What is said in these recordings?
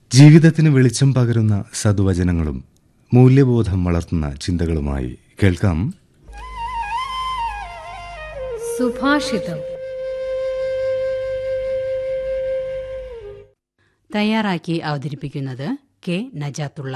ജീവിതത്തിന് വെളിച്ചം പകരുന്ന സദ്വചനങ്ങളും മൂല്യബോധം വളർത്തുന്ന ചിന്തകളുമായി കേൾക്കാം സുഭാഷിതം തയ്യാറാക്കി അവതരിപ്പിക്കുന്നത് കെ നജാത്തുള്ള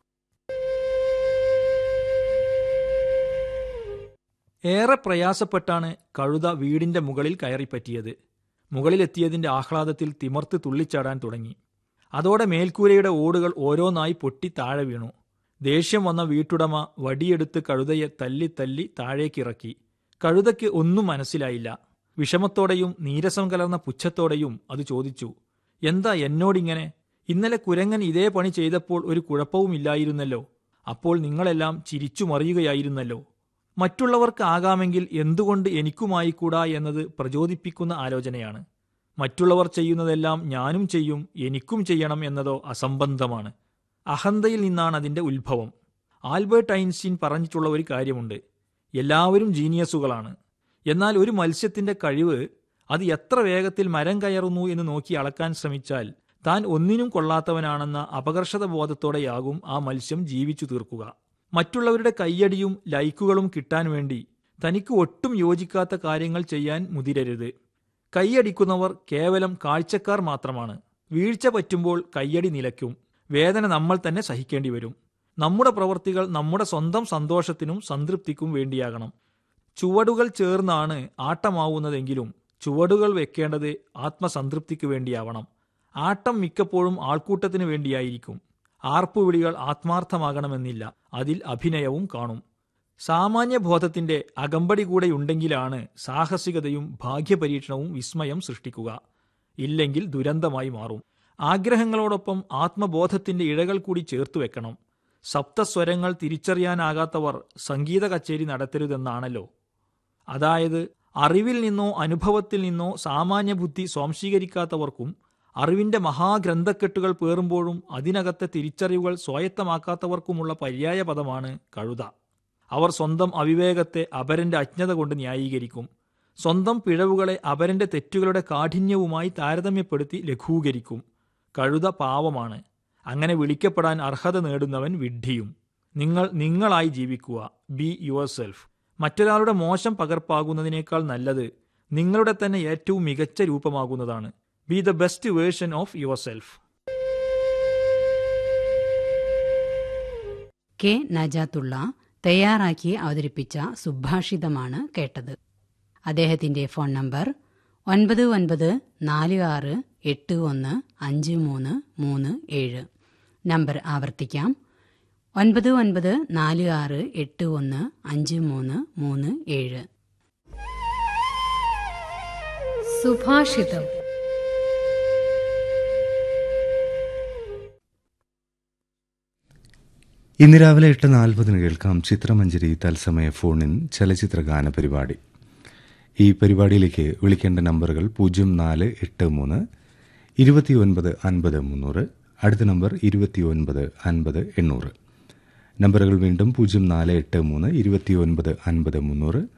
ഏറെ പ്രയാസപ്പെട്ടാണ് കഴുത വീടിന്റെ മുകളിൽ കയറിപ്പറ്റിയത് മുകളിലെത്തിയതിന്റെ ആഹ്ലാദത്തിൽ തിമർത്ത് തുള്ളിച്ചാടാൻ തുടങ്ങി അതോടെ മേൽക്കൂരയുടെ ഓടുകൾ ഓരോന്നായി പൊട്ടി താഴെ വീണു ദേഷ്യം വന്ന വീട്ടുടമ വടിയെടുത്ത് കഴുതയെ തല്ലി തല്ലി താഴേക്കിറക്കി കഴുതയ്ക്ക് ഒന്നും മനസ്സിലായില്ല വിഷമത്തോടെയും നീരസം കലർന്ന പുച്ഛത്തോടെയും അത് ചോദിച്ചു എന്താ എന്നോടിങ്ങനെ ഇന്നലെ കുരങ്ങൻ ഇതേ പണി ചെയ്തപ്പോൾ ഒരു കുഴപ്പവുമില്ലായിരുന്നല്ലോ അപ്പോൾ നിങ്ങളെല്ലാം ചിരിച്ചു മറിയുകയായിരുന്നല്ലോ മറ്റുള്ളവർക്ക് ആകാമെങ്കിൽ എന്തുകൊണ്ട് എനിക്കുമായിക്കൂടാ എന്നത് പ്രചോദിപ്പിക്കുന്ന ആലോചനയാണ് മറ്റുള്ളവർ ചെയ്യുന്നതെല്ലാം ഞാനും ചെയ്യും എനിക്കും ചെയ്യണം എന്നതോ അസംബന്ധമാണ് അഹന്തയിൽ നിന്നാണ് അതിന്റെ ഉത്ഭവം ആൽബർട്ട് ഐൻസ്റ്റീൻ പറഞ്ഞിട്ടുള്ള ഒരു കാര്യമുണ്ട് എല്ലാവരും ജീനിയസുകളാണ് എന്നാൽ ഒരു മത്സ്യത്തിന്റെ കഴിവ് അത് എത്ര വേഗത്തിൽ മരം കയറുന്നു എന്ന് നോക്കി അളക്കാൻ ശ്രമിച്ചാൽ താൻ ഒന്നിനും കൊള്ളാത്തവനാണെന്ന അപകർഷത ബോധത്തോടെയാകും ആ മത്സ്യം ജീവിച്ചു തീർക്കുക മറ്റുള്ളവരുടെ കയ്യടിയും ലൈക്കുകളും കിട്ടാൻ വേണ്ടി തനിക്ക് ഒട്ടും യോജിക്കാത്ത കാര്യങ്ങൾ ചെയ്യാൻ മുതിരരുത് കൈയടിക്കുന്നവർ കേവലം കാഴ്ചക്കാർ മാത്രമാണ് വീഴ്ച പറ്റുമ്പോൾ കയ്യടി നിലയ്ക്കും വേദന നമ്മൾ തന്നെ സഹിക്കേണ്ടി വരും നമ്മുടെ പ്രവൃത്തികൾ നമ്മുടെ സ്വന്തം സന്തോഷത്തിനും സംതൃപ്തിക്കും വേണ്ടിയാകണം ചുവടുകൾ ചേർന്നാണ് ആട്ടമാവുന്നതെങ്കിലും ചുവടുകൾ വെക്കേണ്ടത് ആത്മസംതൃപ്തിക്ക് വേണ്ടിയാവണം ആട്ടം മിക്കപ്പോഴും ആൾക്കൂട്ടത്തിന് വേണ്ടിയായിരിക്കും ആർപ്പുവിളികൾ ആത്മാർത്ഥമാകണമെന്നില്ല അതിൽ അഭിനയവും കാണും സാമാന്യബോധത്തിന്റെ അകമ്പടി കൂടെയുണ്ടെങ്കിലാണ് സാഹസികതയും ഭാഗ്യപരീക്ഷണവും വിസ്മയം സൃഷ്ടിക്കുക ഇല്ലെങ്കിൽ ദുരന്തമായി മാറും ആഗ്രഹങ്ങളോടൊപ്പം ആത്മബോധത്തിന്റെ ഇഴകൾ കൂടി ചേർത്തു വെക്കണം സപ്തസ്വരങ്ങൾ തിരിച്ചറിയാനാകാത്തവർ സംഗീത കച്ചേരി നടത്തരുതെന്നാണല്ലോ അതായത് അറിവിൽ നിന്നോ അനുഭവത്തിൽ നിന്നോ സാമാന്യ ബുദ്ധി സ്വാംശീകരിക്കാത്തവർക്കും അറിവിന്റെ മഹാഗ്രന്ഥക്കെട്ടുകൾ പേറുമ്പോഴും അതിനകത്തെ തിരിച്ചറിവുകൾ സ്വായത്തമാക്കാത്തവർക്കുമുള്ള പര്യായ പദമാണ് കഴുത അവർ സ്വന്തം അവിവേകത്തെ അപരന്റെ അജ്ഞത കൊണ്ട് ന്യായീകരിക്കും സ്വന്തം പിഴവുകളെ അപരന്റെ തെറ്റുകളുടെ കാഠിന്യവുമായി താരതമ്യപ്പെടുത്തി ലഘൂകരിക്കും കഴുത പാവമാണ് അങ്ങനെ വിളിക്കപ്പെടാൻ അർഹത നേടുന്നവൻ വിഡ്ഢിയും നിങ്ങൾ നിങ്ങളായി ജീവിക്കുക ബി യുവർ സെൽഫ് മറ്റൊരാളുടെ മോശം പകർപ്പാകുന്നതിനേക്കാൾ നല്ലത് നിങ്ങളുടെ തന്നെ ഏറ്റവും മികച്ച രൂപമാകുന്നതാണ് be the best version of yourself K Najathulla തയ്യാറാക്കി അവതരിപ്പിച്ച സുഭാഷിതമാണ് കേട്ടത് അദ്ദേഹത്തിന്റെ ഫോൺ നമ്പർ ഒൻപത് ഒൻപത് നാല് ആറ് എട്ട് ഒന്ന് അഞ്ച് മൂന്ന് മൂന്ന് ഏഴ് നമ്പർ ആവർത്തിക്കാം ഒൻപത് ഒൻപത് നാല് ആറ് എട്ട് ഒന്ന് അഞ്ച് മൂന്ന് മൂന്ന് ഏഴ് സുഭാഷിതം ഇന്ന് രാവിലെ എട്ട് നാൽപ്പതിന് കേൾക്കാം ചിത്രമഞ്ജരി തത്സമയ ഫോണിൻ ചലച്ചിത്ര ഗാന പരിപാടി ഈ പരിപാടിയിലേക്ക് വിളിക്കേണ്ട നമ്പറുകൾ പൂജ്യം നാല് എട്ട് മൂന്ന് ഇരുപത്തിയൊൻപത് അൻപത് മുന്നൂറ് അടുത്ത നമ്പർ ഇരുപത്തിയൊൻപത് അൻപത് എണ്ണൂറ് നമ്പറുകൾ വീണ്ടും പൂജ്യം നാല് എട്ട് മൂന്ന് ഇരുപത്തിയൊൻപത് അൻപത് മുന്നൂറ്